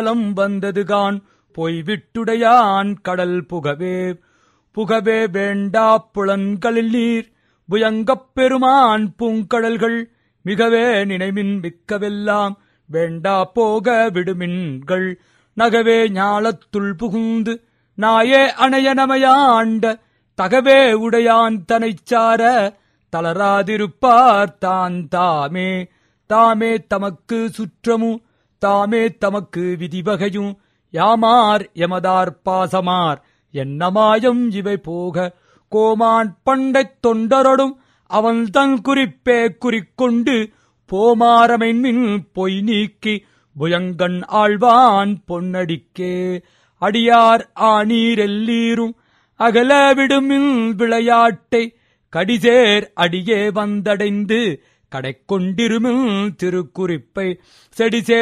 காலம் வந்ததுகான் பொய் விட்டுடையான் கடல் புகவே புகவே வேண்டா புலன்களில் நீர் புயங்கப் பெருமான் பூங்கடல்கள் மிகவே நினைமின் மிக்கவெல்லாம் வேண்டா போக விடுமின்கள் நகவே ஞாலத்துள் புகுந்து நாயே அணையனமையாண்ட தகவே உடையான் தனைச்சார தளராதிருப்பார் தான் தாமே தாமே தமக்கு சுற்றமும் தாமே தமக்கு விதிவகையும் யாமார் எமதார் பாசமார் என்னமாயம் இவை போக கோமான் பண்டைத் தொண்டரொடும் அவன் தன் குறிப்பே குறிக்கொண்டு போமாரமென்மின் பொய் நீக்கி புயங்கண் ஆழ்வான் பொன்னடிக்கே அடியார் ஆனீரெல்லீரும் அகல விடுமில் விளையாட்டை கடிசேர் அடியே வந்தடைந்து கடைக்கொண்டிருமில் திருக்குறிப்பை செடிசே